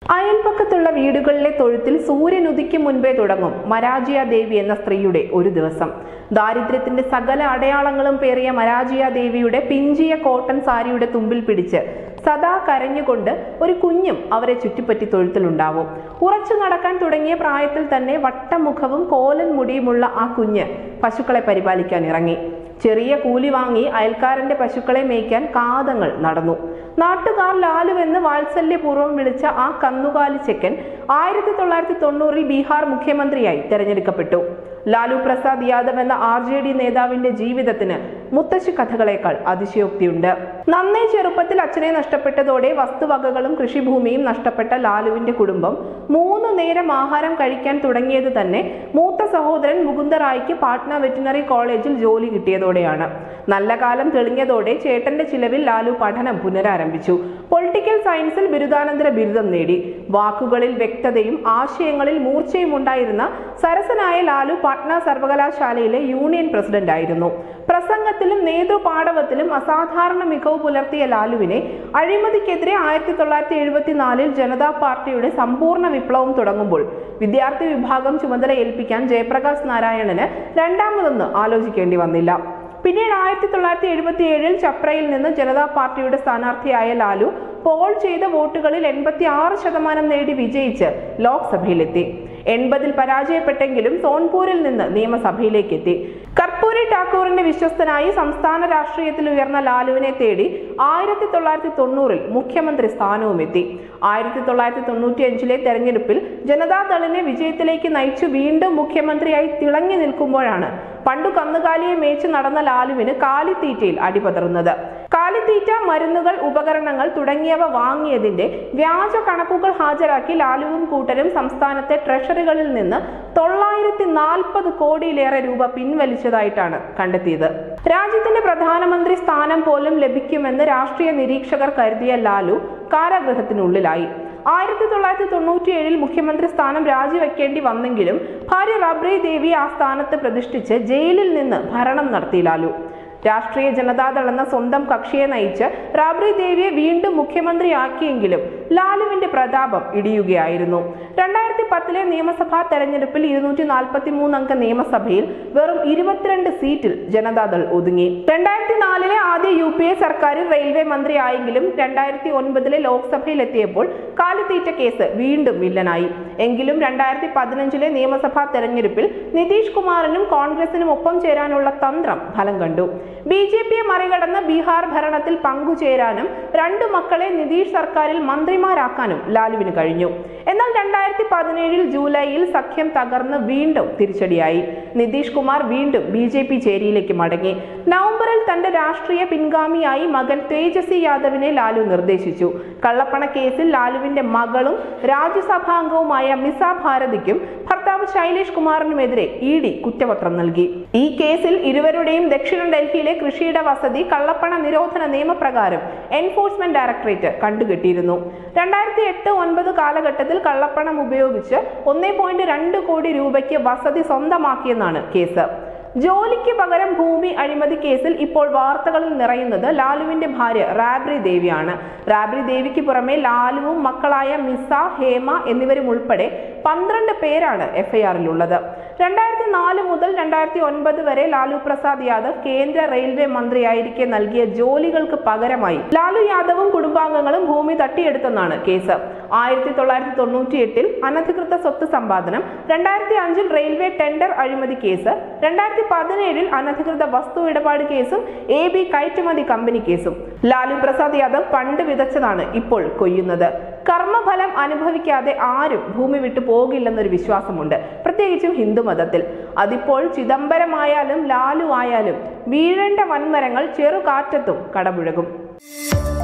അയൽപക്കത്തുള്ള വീടുകളിലെ തൊഴുത്തിൽ സൂര്യൻ ഉദിക്കും മുൻപേ തുടങ്ങും മരാജിയ ദേവി എന്ന സ്ത്രീയുടെ ഒരു ദിവസം ദാരിദ്ര്യത്തിന്റെ സകല അടയാളങ്ങളും പേറിയ മരാജിയ ദേവിയുടെ പിഞ്ചിയ കോട്ടൺ സാരിയുടെ തുമ്പിൽ പിടിച്ച് സദാ കരഞ്ഞുകൊണ്ട് ഒരു കുഞ്ഞും അവരെ ചുറ്റിപ്പറ്റി തൊഴുത്തിലുണ്ടാവും ഉറച്ചു നടക്കാൻ തുടങ്ങിയ പ്രായത്തിൽ തന്നെ വട്ടമുഖവും കോലൻ മുടിയുമുള്ള ആ കുഞ്ഞ് പശുക്കളെ പരിപാലിക്കാൻ ഇറങ്ങി ചെറിയ കൂലി വാങ്ങി അയൽക്കാരന്റെ പശുക്കളെ മേയ്ക്കാൻ കാതങ്ങൾ നടന്നു നാട്ടുകാർ ലാലുവെന്ന് വാത്സല്യപൂർവ്വം വിളിച്ച ആ കന്നുകാലി ചെക്കൻ ആയിരത്തി തൊള്ളായിരത്തി തൊണ്ണൂറിൽ ബീഹാർ മുഖ്യമന്ത്രിയായി തെരഞ്ഞെടുക്കപ്പെട്ടു ലാലു പ്രസാദ് യാദവ് എന്ന ആർ ജെ ഡി നേതാവിന്റെ ജീവിതത്തിന് മുത്തശ്ശി കഥകളേക്കാൾ അതിശയോക്തിയുണ്ട് നന്നേ ചെറുപ്പത്തിൽ അച്ഛനെ നഷ്ടപ്പെട്ടതോടെ വസ്തുവകകളും കൃഷിഭൂമിയും നഷ്ടപ്പെട്ട ലാലുവിന്റെ കുടുംബം മൂന്ന് നേരം ആഹാരം കഴിക്കാൻ തുടങ്ങിയത് തന്നെ മൂത്ത സഹോദരൻ മുകുന്ദറായിക്ക് പാട്ന വെറ്റിനറി കോളേജിൽ ജോലി കിട്ടിയതോടെയാണ് നല്ല കാലം തെളിഞ്ഞതോടെ ചേട്ടന്റെ ചിലവിൽ ലാലു പഠനം പുനരാരംഭിച്ചു പൊളിറ്റിക്കൽ സയൻസിൽ ബിരുദാനന്തര ബിരുദം നേടി വാക്കുകളിൽ വ്യക്തതയും ആശയങ്ങളിൽ മൂർച്ചയും ഉണ്ടായിരുന്ന സരസനായ ലാലു പാട്ന സർവകലാശാലയിലെ യൂണിയൻ പ്രസിഡന്റ് ആയിരുന്നു പ്രസംഗത്തിലും നേതൃപാടവത്തിലും അസാധാരണ മികവ് പുലർത്തിയ ലാലുവിനെ അഴിമതിക്കെതിരെ ആയിരത്തി തൊള്ളായിരത്തി എഴുപത്തിനാലിൽ ജനതാ പാർട്ടിയുടെ സമ്പൂർണ്ണ വിപ്ലവം തുടങ്ങുമ്പോൾ വിദ്യാർത്ഥി വിഭാഗം ചുമതല ഏൽപ്പിക്കാൻ ജയപ്രകാശ് നാരായണന് രണ്ടാമതൊന്ന് ആലോചിക്കേണ്ടി വന്നില്ല പിന്നീട് ആയിരത്തി തൊള്ളായിരത്തി എഴുപത്തി ഏഴിൽ ചപ്രയിൽ നിന്ന് ജനതാ പാർട്ടിയുടെ സ്ഥാനാർത്ഥിയായ ലാലു പോൾ ചെയ്ത വോട്ടുകളിൽ എൺപത്തി ആറ് ശതമാനം നേടി വിജയിച്ച് ലോക്സഭയിലെത്തി എൺപതിൽ പരാജയപ്പെട്ടെങ്കിലും സോൺപൂരിൽ നിന്ന് നിയമസഭയിലേക്ക് എത്തി കർപ്പൂരി ഠാക്കൂറിന്റെ വിശ്വസ്തനായി സംസ്ഥാന രാഷ്ട്രീയത്തിൽ ഉയർന്ന ലാലുവിനെ തേടി ആയിരത്തി തൊള്ളായിരത്തി തൊണ്ണൂറിൽ മുഖ്യമന്ത്രി സ്ഥാനവും എത്തി ആയിരത്തി തൊള്ളായിരത്തി തൊണ്ണൂറ്റി അഞ്ചിലെ തെരഞ്ഞെടുപ്പിൽ ജനതാദളിനെ വിജയത്തിലേക്ക് നയിച്ചു വീണ്ടും മുഖ്യമന്ത്രിയായി തിളങ്ങി നിൽക്കുമ്പോഴാണ് പണ്ടു കന്നുകാലിയെ മേച്ച് നടന്ന ലാലുവിന് കാലിത്തീറ്റയിൽ അടിപതറുന്നത് കാലിത്തീറ്റ മരുന്നുകൾ ഉപകരണങ്ങൾ തുടങ്ങിയവ വാങ്ങിയതിന്റെ വ്യാജ കണക്കുകൾ ഹാജരാക്കി ലാലുവും കൂട്ടരും സംസ്ഥാനത്തെ ട്രഷറികളിൽ നിന്ന് തൊള്ളായിരത്തി നാൽപ്പത് കോടിയിലേറെ രൂപ പിൻവലിച്ചതായിട്ടാണ് കണ്ടെത്തിയത് രാജ്യത്തിന്റെ പ്രധാനമന്ത്രി സ്ഥാനം പോലും ലഭിക്കുമെന്ന് രാഷ്ട്രീയ നിരീക്ഷകർ കരുതിയ ലാലു കാരാഗൃഹത്തിനുള്ളിലായി ആയിരത്തി തൊള്ളായിരത്തി തൊണ്ണൂറ്റി ഏഴിൽ മുഖ്യമന്ത്രി സ്ഥാനം രാജിവെക്കേണ്ടി വന്നെങ്കിലും ഭാര്യ റബ്രി ദേവി ആ സ്ഥാനത്ത് പ്രതിഷ്ഠിച്ച് ജയിലിൽ നിന്ന് ഭരണം നടത്തി ലാലു രാഷ്ട്രീയ ജനതാദൾ എന്ന സ്വന്തം കക്ഷിയെ നയിച്ച് റാബ്രി ദേവിയെ വീണ്ടും മുഖ്യമന്ത്രിയാക്കിയെങ്കിലും ലാലുവിന്റെ പ്രതാപം ഇടിയുകയായിരുന്നു രണ്ടായിരത്തി പത്തിലെ നിയമസഭാ തെരഞ്ഞെടുപ്പിൽ ഇരുന്നൂറ്റി നാൽപ്പത്തി മൂന്ന് അംഗ നിയമസഭയിൽ വെറും ഇരുപത്തിരണ്ട് സീറ്റിൽ ജനതാദൾ ഒതുങ്ങി രണ്ടായിരത്തി നാലിലെ ആദ്യ യു പി എ സർക്കാരിൽ റെയിൽവേ മന്ത്രിയായെങ്കിലും രണ്ടായിരത്തി ഒൻപതിലെ ലോക്സഭയിൽ എത്തിയപ്പോൾ കാലിത്തീറ്റ കേസ് വീണ്ടും വില്ലനായി എങ്കിലും രണ്ടായിരത്തി പതിനഞ്ചിലെ നിയമസഭാ തെരഞ്ഞെടുപ്പിൽ നിതീഷ് കുമാറിനും കോൺഗ്രസിനും ഒപ്പം ചേരാനുള്ള തന്ത്രം ഫലം കണ്ടു ബി ജെ പിയെ മറികടന്ന് ബീഹാർ ഭരണത്തിൽ പങ്കുചേരാനും രണ്ടു മക്കളെ നിതീഷ് സർക്കാരിൽ മന്ത്രിമാരാക്കാനും ലാലുവിന് കഴിഞ്ഞു എന്നാൽ രണ്ടായിരത്തി പതിനേഴിൽ ജൂലൈയിൽ സഖ്യം തകർന്ന് വീണ്ടും തിരിച്ചടിയായി നിതീഷ് കുമാർ വീണ്ടും ബി ജെ പി ചേരിയിലേക്ക് മടങ്ങി നവംബറിൽ തന്റെ രാഷ്ട്രീയ പിൻഗാമിയായി മകൻ തേജസ്വി യാദവിനെ ലാലു നിർദ്ദേശിച്ചു കള്ളപ്പണ കേസിൽ ലാലുവിന്റെ മകളും രാജ്യസഭാംഗവുമായ മിസ ഭാരതിക്കും ഭർത്താവ് ശൈലേഷ് കുമാറിനുമെതിരെ ഇ ഡി കുറ്റപത്രം നൽകി ഈ കേസിൽ ഇരുവരുടെയും ദക്ഷിണ ഡൽഹിയിലെ കൃഷിയുടെ വസതി കള്ളപ്പണ നിരോധന നിയമപ്രകാരം എൻഫോഴ്സ്മെന്റ് ഡയറക്ടറേറ്റ് കണ്ടുകെട്ടിയിരുന്നു രണ്ടായിരത്തി എട്ട് ഒൻപത് കാലഘട്ടത്തിൽ കള്ളപ്പണം ഉപയോഗിച്ച് ഒന്നേ പോയിന്റ് രണ്ട് കോടി രൂപയ്ക്ക് വസതി സ്വന്തമാക്കിയെന്നാണ് കേസ് ജോലിക്ക് പകരം ഭൂമി അഴിമതി കേസിൽ ഇപ്പോൾ വാർത്തകളിൽ നിറയുന്നത് ലാലുവിന്റെ ഭാര്യ റാബ്രി ദേവിയാണ് റാബ്രി ദേവിക്ക് പുറമെ ലാലുവും മക്കളായ മിസ ഹേമ എന്നിവരും ഉൾപ്പെടെ പന്ത്രണ്ട് പേരാണ് എഫ്ഐആറിലുള്ളത് രണ്ടായിരത്തി നാല് മുതൽ രണ്ടായിരത്തി ഒൻപത് വരെ ലാലു പ്രസാദ് യാദവ് കേന്ദ്ര റെയിൽവേ മന്ത്രിയായിരിക്കെ നൽകിയ ജോലികൾക്ക് പകരമായി ലാലു യാദവും കുടുംബാംഗങ്ങളും ഭൂമി തട്ടിയെടുത്തെന്നാണ് കേസ് ആയിരത്തി തൊള്ളായിരത്തി തൊണ്ണൂറ്റി എട്ടിൽ അനധികൃത സ്വത്ത് സമ്പാദനം രണ്ടായിരത്തി അഞ്ചിൽ റെയിൽവേ ടെൻഡർ അഴിമതി കേസ് രണ്ടായിരത്തി പതിനേഴിൽ അനധികൃത വസ്തു ഇടപാട് കേസും എ ബി കയറ്റുമതി കമ്പനി കേസും ലാലു പ്രസാദ് യാദവ് പണ്ട് വിതച്ചതാണ് ഇപ്പോൾ കൊയ്യുന്നത് കർമ്മഫലം അനുഭവിക്കാതെ ആരും ഭൂമി വിട്ടു പോകില്ലെന്നൊരു വിശ്വാസമുണ്ട് പ്രത്യേകിച്ചും ഹിന്ദുമതത്തിൽ അതിപ്പോൾ ചിദംബരമായാലും ലാലു ആയാലും വീഴേണ്ട വൻമരങ്ങൾ ചെറുകാറ്റത്തും കടപുഴകും